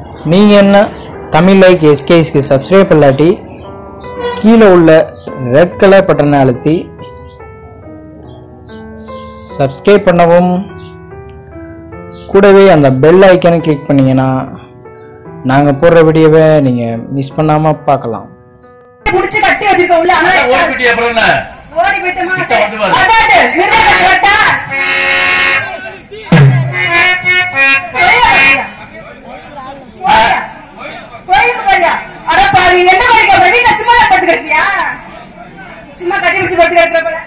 நீங்கள் என்ன தமிழ் லைக் எஸ்கேஸ்க்கு சப்ஸ்கிரைப் பண்ணலாட்டி கீழே உள்ள ரெட் கலர் பட்டனை அழுத்தி சப்ஸ்கிரைப் பண்ணவும் கூடவே அந்த பெல் ஐக்கானை கிளிக் பண்ணிங்கன்னா நாங்கள் போடுற வீடியோவை நீங்கள் மிஸ் பண்ணாமல் பார்க்கலாம் புடிச்சு கட்டி வச்சிருக்க உள்ள ஆனா ஓடிபிடி அப்புறம் என்ன ஓடி போயிட்டோமா கிட்ட வந்து பாரு. அதாட்டு நிறுத்த கரெக்டா போயிட்டு போறியா அட பாரு என்ன பண்ணிக்க போற வீட்டுல சும்மா தான் படுத்து கட்டியா சும்மா கட்டி பிடிச்சு படுத்து கட்டுற போல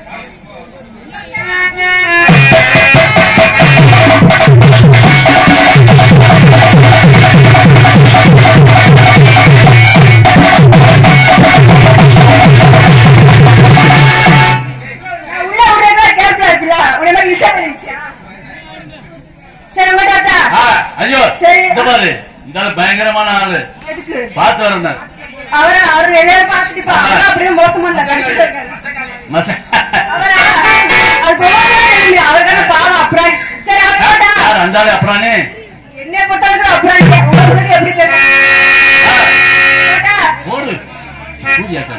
நான் உள்ள விடுறதா கேர்ஃபுல்லா இருக்குல்ல உன்னை மாதிரி இச்சா பண்ணிச்சியா சரி உங்க டாட்டா ஆ, ஐயோ சரி. இந்த பாரு இந்த ஆளு பயங்கரமான ஆளு எதுக்கு பார்த்து வரணும் அவரை அவர் எல்லாரும் பார்த்துட்டு இப்ப அவரும் அப்படியே மோசமா இல்ல கடிச்சிட்டு இருக்காரு மச அவரா அது போகவே தெரியுது அவருக்கான பாவம் அப்புறம் சரி அவர் போட்டா யார் அந்த ஆளு அப்புறானே என்ன போட்டாலும் அப்புறம் உங்களுக்கு எப்படி தெரியும் போட்டா போடு பூஜை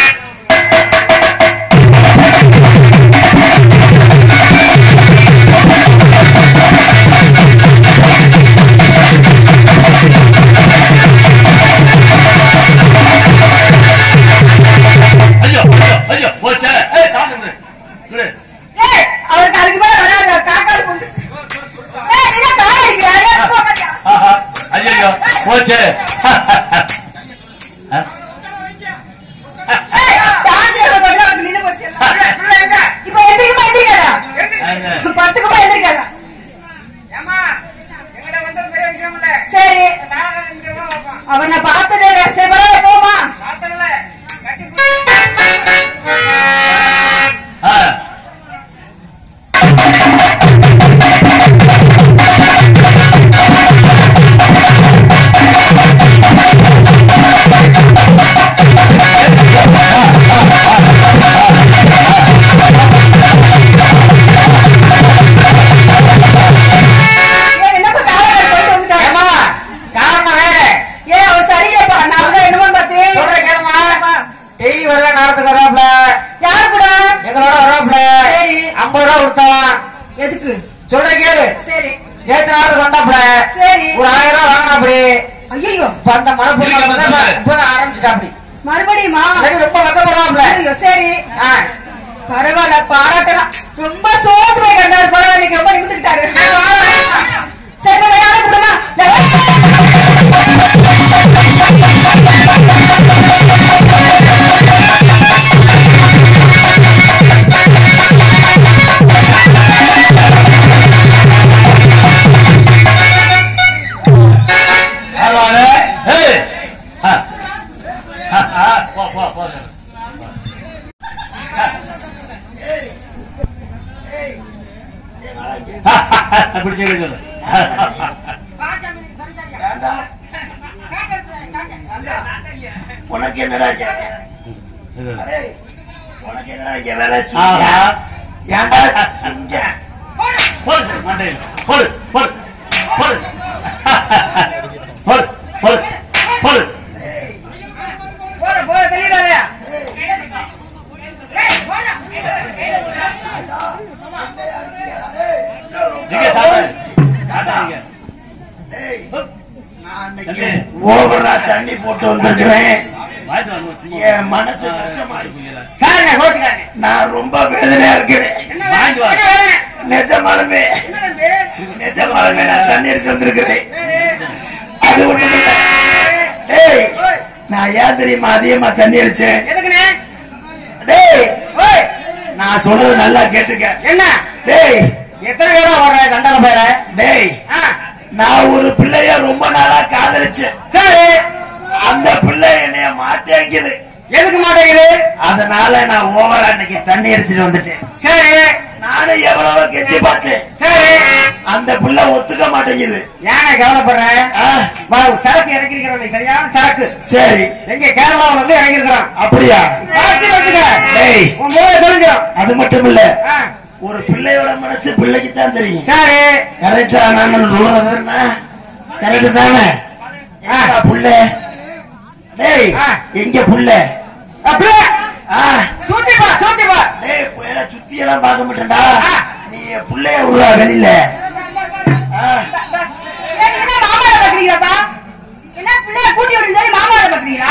ஐயோ ஐயோ ஐயோ போச்சே ஏய் சாப்பிடு விடு ஏய் அவருக்கு அதுக்கு மேல வராது காக்காது கொண்டுச்சு ஏய் என்ன காய் இருக்கு யாரும் போகாதியா ஆஹா ஐயோ போச்சே ஏய் டான்ஸ் ஏதோ தொல்லை வந்து நின்னு போச்சு இப்போ எந்திரிக்குமா எந்திரிக்காதா பத்துக்குமா எந்திரிக்காதா சரி அவர் நான் பார்த்ததே இல்லை சரி பரவாயில்ல போமா ஆ ஏய், என்னப்பா காவலர் போயிட்டு வந்துட்டாங்க? ஏம்மா, காரணம் வேற. ஏய், அவர் சரியில்லைப்பா. நான் அவர்தான் என்னமோ பார்த்தேன். சொல்றேன் கேளும்மா. டெய்லி வருவா, நேரத்துக்கு வர்றாப்புல. யார் கூட? எங்களோட வர்றாப்புல. சரி. 50 ரூபா கொடுத்தான். எதுக்கு? சொல்றேன் கேளு. சரி, நேத்து நேரத்துக்கு வந்தாப்புல. சரி. ஒரு ஆயிரம் ரூபா வாங்கினாப்படி. ஐயையோ, இப்ப அந்த மனப்பொருள் திருப்பி வந்து சொல்லு. இப்பதான் ஆரம்பிச்சுட்டாப்படி. மறுபடியுமா? எனக்கு ரொம்ப வெக்கப்படுவாப்புல. ஐயையோ, சரி. ஆ. பரவாயில்ல, பாராட்டலாம். ரொம்ப சோர்ந்து போய் கிடந்தாரு. பரவாயில்ல, இன்னைக்கு ரொம்ப நிமிர்ந்துக்கிட்டாரு. சரி, நம்ம யாரை கூப்பிடலாம்? ஆமாண்ணே. ஏய். ஆ. ஆ, ஆ, போ, போ, போ. பிடிச்சு சொல்லு உனக்கு என்னடா இங்க? இது. டேய், உனக்கு என்னடா இங்க வேலை சுங்க? ஆஹா. ஏன்டா சுங்க? போடு, போடு, மண்டையில. போடு, போடு, போடு. போடு, போடு, போடு. நீங்க சாப்பிடு. சாப்பிடுங்க. டேய், நான் அன்னைக்கு தம்பி. ஓவரா தண்ணி போட்டு வந்திருக்கிறேன் வாய்ஸ் வாங்க, சும்மா. என் மனசு கஷ்டமாயிடுச்சு சாருங்க, கோச்சுக்காதீங்க. நான் ரொம்ப வேதனையா இருக்கிறேன் வாங்கிட்டு வா. நிஜமாலுமே நிஜமாலுமே நான் தண்ணி அடிச்சு வந்திருக்கிறேன் அது ஒண்ணும் இல்ல டேய் நான் ஏன் தெரியுமா அதிகமா தண்ணி அடிச்சேன் எதுக்குண்ணே? டேய் ஓய், நான் சொல்றது நல்லா கேட்டுக்க என்ன டேய் எத்தனை பேரா ஓடுற தண்டனை பேர டேய் நான் ஒரு பிள்ளைய ரொம்ப நாளா காதலிச்சேன் சரி அந்த பிள்ளை என்னைய மாட்டேங்குது எதுக்கு மாட்டேங்குது அதனால நான் ஓவரா இன்னைக்கு தண்ணி அடிச்சிட்டு வந்துட்டேன் சரி நானும் எவ்வளவோ கெஞ்சி பார்த்தேன் சரி அந்த பிள்ளை ஒத்துக்க மாட்டேங்குது ஏன் கவலைப்படுற ஆ, வா, சரக்கு இறக்கிருக்கிறோம் சரியான சரக்கு சரி எங்க கேரளாவுல இருந்து இறங்கிருக்கிறான் அப்படியா பார்த்து வச்சுக்க டேய் உன் மூளை தெரிஞ்சிடும் அது மட்டும் இல்ல ஆ, ஒரு பிள்ளையோட மனசு பிள்ளைக்கு தான் தெரியும் சரி கரெக்டா நான் சொல்றது கரெக்ட் தானே எங்கடா புள்ள டேய் ஆ. எங்க புள்ள அப்படியே ஆ சூட்டி பா சூட்டி பா டேய் புயல சுத்தி எல்லாம் பார்க்க மாட்டேன்டா ஆ. நீ என் புள்ளைய விடுறா வெளியில ஆ. ஏய், நீங்க என்ன மாமாவை பாக்குறீங்களாப்பா என்ன பிள்ளைய கூட்டி விடுன்னு சொல்லி மாமாவை பாக்குறீங்களா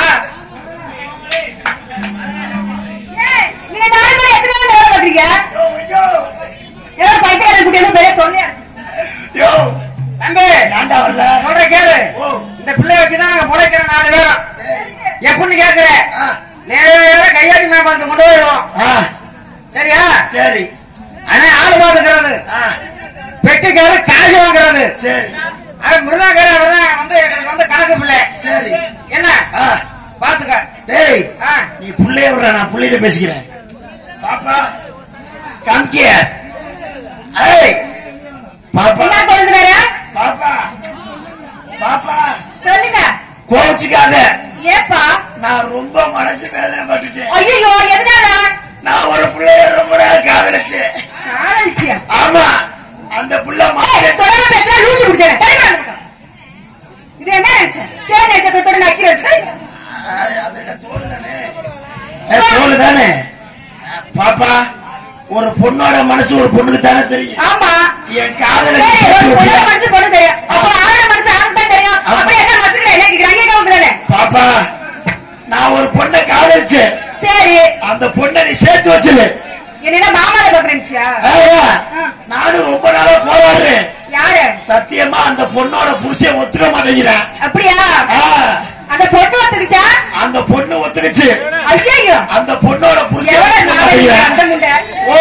ஏய், நீங்க நாலு பேர் எத்தனை பேர் வேலை பாக்குறீங்க ஐயோ, ஏதோ பைத்தியக்காரன் கூட்டி வந்து பெரிய தொல்லையா ஐயோ, தம்பி ஏன்டா வரல சொல்ற கேளு ஓ. இந்த பிள்ளைய வச்சுதான் நாங்க பிழைக்கிறோம் நாலு பேரும் எப்படின்னு கேக்குற ஆ. நேர கையாட்டி மேம்பாலத்து கொண்டு போயிடுவோம் ஆ, சரியா சரி ஆனா ஆள் பாத்துக்கிறது ஆ, பெட்டிக்காரு காசு வாங்குறது சரி அது மிருதாக்கார அவர்தான் வந்து எங்களுக்கு வந்து கணக்கு பிள்ளை சரி என்ன ஆ, பாத்துக்க டேய் ஆ. நீ புள்ளைய விடுற நான் புள்ளையிட்ட பேசிக்கிறேன் பாப்பா காமிக்கிய ஏய் பாப்பா என்ன கொழுந்துறாரு பாப்பா பாப்பா சொல்லுங்க கோவிச்சுக்காத ஏப்பா நான் ரொம்ப மனசு வேதனை பட்டுட்டேன் ஐயோ எதனால நான் ஒரு பிள்ளைய ரொம்ப நாள் காதலிச்சேன் காதலிச்சியா ஆமா அந்த புள்ள ஏய், மாட்டேன் தொடர்ந்து பேசுறா லூசு குடிச்சேன் தெரியுமா அந்த பக்கம்? இது என்ன நினைச்சேன் தேன் நினைச்ச தொட்டு நக்கி வச்சு தோல் தானே ஏ, தோல் தானே பாப்பா ஒரு பொண்ணோட மனசு ஒரு பொண்ணுக்கு தானே தெரியும் ஆமா என் காதலை நீ ஏய், சேர்த்து ஒரு பொண்ணோட வைப்பியா? மனசு பொண்ணு தெரியும் அப்போ ஆளோட மனசு ஆளுக்கு தான் தெரியும் ஆமா. அப்படி என்ன மனசுல என்ன கேக்குறாங்க கேட்க விட்டுறானே பாப்பா நான் ஒரு பொண்ணை காதலிச்சேன் சரி அந்த பொண்ணை நீ சேர்த்து வச்சிரு என்ன மாமால பாக்குறேன்ச்சியா ஆயா, நானும் ரொம்ப நாளா போராடுறேன் யாரு சத்தியமா அந்த பொண்ணோட புருஷன் ஒத்துக்க மாட்டேங்கிறேன் அப்படியா ஆ, அந்த பொண்ணு ஒத்துக்குச்சா அந்த பொண்ணு ஒத்துக்குச்சு ஐயோ அந்த பொண்ணோட புருஷன் எவ்வளவு ஒத்துக்க நாளைக்கு அந்த மாட்டேங்கிறேன் முண்டை ஓ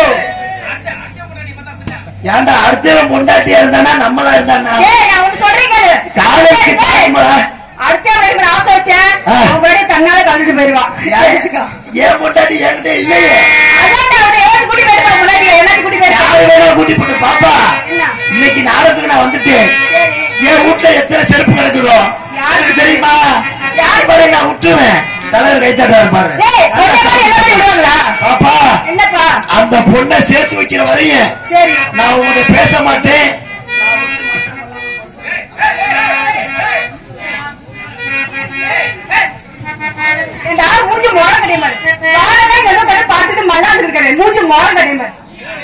ஏன்டா அடுத்தவன் பொண்டாட்டியா இருந்தானா நம்மளா இருந்தானா ஏய் நான் ஒண்ணு சொல்றேன் கேளு காலைக்கு ஏய், தாய்மா அடுத்த வேலைக்கு நான் ஆசை வச்சேன் ஆ. அவன் பாட்டு தன்னால கலந்துட்டு போயிருவான் தெரிஞ்சுக்கோ. ஏன் பொண்டாட்டி என்கிட்ட இல்லையே அதான்டா, அவனை எவனாச்சும் கூட்டி போயிருப்பான் முன்னாடி, எவனாச்சும் கூட்டி போயிருப்பான். யாரு வேணா கூட்டி போட்டு பாப்பா என்ன? இன்னைக்கு நாளத்துக்கு நான் வந்துட்டேன் சரி. என் வீட்டுல எத்தனை செருப்பு கிடக்குதோ யாரு? எனக்கு தெரியுமா யாரு? யாரு பாரு நான் விட்டுருவேன் தலைவர் கைத்தாட்டாரு பாரு டேய், பொண்ணை மாதிரி எல்லாரும் விடுவாங்களா? பாப்பா என்னப்பா அந்த பொண்ணை சேர்த்து வைக்கிற வரையும் சரி நான் உங்ககிட்ட பேச மாட்டேன் ஏண்டா, மூஞ்சி மோரம் கட்டிய மாதிரி. வானமே ஏதோ கதை பார்த்துட்டு மல்லாந்துட்டு இருக்காரு. மூஞ்சி மோரம் கட்டிய மாதிரி.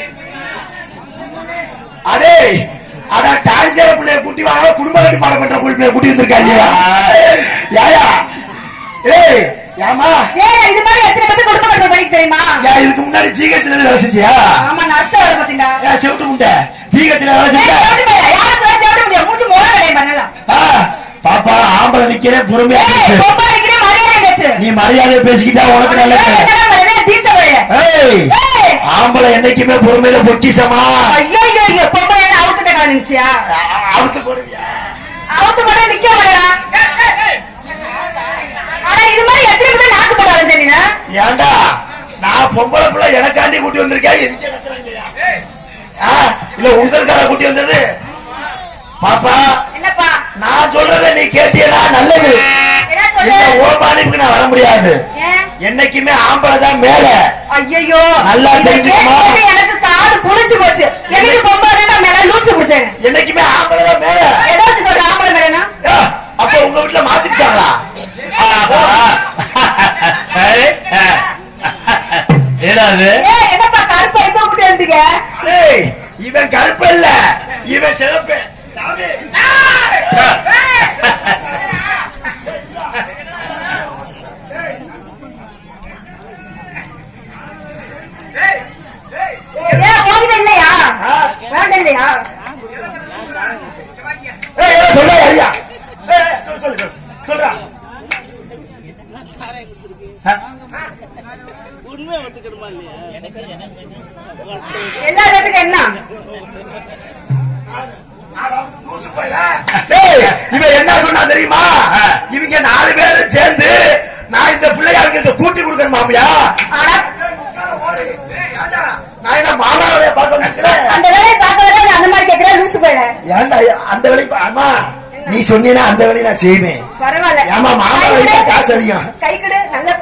அடே அதான் டான்ஸ்கார பிள்ளைய குட்டி வாங்க குடும்ப கட்டி பாடம் பண்ற குடி பிள்ளைய குட்டி வந்திருக்காங்க யாயா ஏய் ஏமா ஏய், நான் இது மாதிரி எத்தனை பேத்துக்கு குடும்ப கட்டுற பைக் தெரியுமா? யா இதுக்கு முன்னாடி ஜிஹெச்ல வேலை செஞ்சியா ஆமா, நர்ஸா வேலை பார்த்தீங்களா? யா செவிட்டு முண்டை ஜிஹெச்ல வேலை ஏய், செஞ்சா செவிட்டு போயா? யாரை சொல்ல செவிட்டு முடியும்? மூஞ்சி மோரம் கட்டிய மாதிரி நல்லா. ஆ, பாப்பா ஆம்பளை நிக்கிறேன் பொறுமையா ஏய், பேசு. பொம்பளை இருக்கிற மரியாதை பேசு. நீ மரியாதை பேசிக்கிட்டா உனக்கு ஏய், நல்லது என்னடா மரியாதை? பீத்த வழிய. ஏய் ஏய், ஆம்பளை என்னைக்குமே பொறுமையில பொக்கிசமா ஐயோ, ஐயோ, ஐயோ, பொம்பளை என்ன அவுத்துட்ட காலம் நினைச்சியா? அவுத்து போடுவியா அவுத்து போட்டா நிக்க மாட்டேடா. ஆனா இது மாதிரி எத்தனை பேர் நாக்கு போட ஆரம்பிச்சீங்க ஏன்டா நான் பொம்பளை பிள்ளை எனக்காண்டி கூட்டி வந்திருக்கேன் எங்க நடத்துறாங்கய்யா? ஆ, இல்ல உங்களுக்காக கூட்டி வந்தது பாப்பா என்னப்பா நான் சொல்றத நீ கேட்டியனா நல்லது என்ன இந்த சொல்ற ஓபானிப்புக்கு நான் வர முடியாது ஏன் என்னைக்குமே ஆம்பளை தான் மேல ஐயோ நல்லா தெரிஞ்சுக்கமா. எனக்கு காது புளிச்சு போச்சு எனக்கு பொம்பளை நான் மேல லூசு பிடிச்சேன் என்னைக்குமே ஆம்பளை தான் மேல ஏதாச்சும் சொல்ற ஆம்பளை மேலனா ஆ, அப்ப உங்க வீட்டுல மாத்திட்டாங்களா ஏடாது ஏய் என்னப்பா கருப்பு எப்ப கூட்டி வந்தீங்க ஏய், இவன் கருப்பு இல்ல இவன் சிறப்பு சாமி ஏன் போதும் இல்லையா வேண்டாம் இல்லையா ஏய், ஏதோ சொல்றா ஐயா ஏய், ஏய், சொல்லு, சொல்லு, சொல்லு. சொல்றா எல்லா பேத்துக்கும் என்ன டேய், இவன் என்ன சொன்னா தெரியுமா இவங்க நாலு பேரும் சேர்ந்து நான் இந்த பிள்ளையாருக்கு இந்த கூட்டி கொடுக்கணும் மாமியா ஆனா நான் என்ன மாமாவைய பார்க்க நினைக்கிறேன் அந்த வேலையை பார்க்க வேலை அந்த மாதிரி கேட்கிறேன் லூசு போயிட ஏன்டா அந்த வேலைக்கு ஆமா நீ சொன்னீனா அந்த வேலையை நான் செய்வேன் பரவாயில்ல ஏம்மா, மாமா கை வயசுல கொடு. காசு அதிகம். கை கொடு நல்ல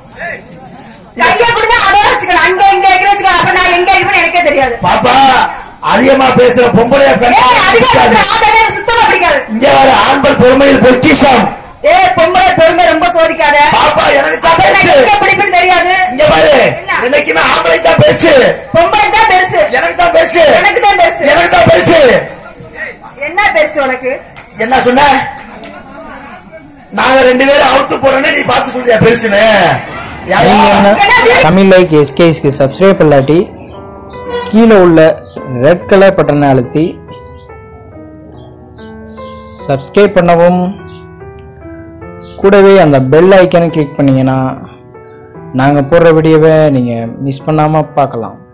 கைய கொடுங்க அதோட வச்சுக்கணும் அங்க எங்க எங்க வச்சுக்கோ அப்ப நான் எங்க இருப்பேன்னு எனக்கே தெரியாது பாப்பா அதிகமா பேசுற பொம்பளைய ஏய், கண்டா அதிகம் பிடிக்காது. பேசுற ஆம்பளை எனக்கு சுத்தமா பிடிக்காது இங்க வர ஆண்கள் பொறுமையில் பொக்கிஷம் ஏய் பொம்பளை பொறுமை ரொம்ப சோதிக்காத பாப்பா எனக்கு தான் நான் பேசு எங்க பிடிப்புன்னு தெரியாது இங்க பாரு என்ன? என்னைக்குமே ஆம்பளை தான் பேசு பொம்பளை தான் பெருசு எனக்கு தான் பேசு எனக்கு தான் பெருசு எனக்கு தான் பேசு என்ன பெருசு உனக்கு என்ன சொன்ன நாங்க ரெண்டு பேரும் அவுத்து போறோன்னு நீ பார்த்து சொல்றியா பெருசுன்னு யாரா? நீங்கள் என்ன தமிழ் லைக் எஸ்கேஸ்க்கு சப்ஸ்கிரைப் பண்ணாட்டி கீழே உள்ள ரெட் கலர் பட்டனை அழுத்தி சப்ஸ்கிரைப் பண்ணவும் கூடவே அந்த பெல் ஐக்கனை கிளிக் பண்ணிங்கன்னா நாங்கள் போடுற வீடியோவை நீங்கள் மிஸ் பண்ணாமல் பார்க்கலாம்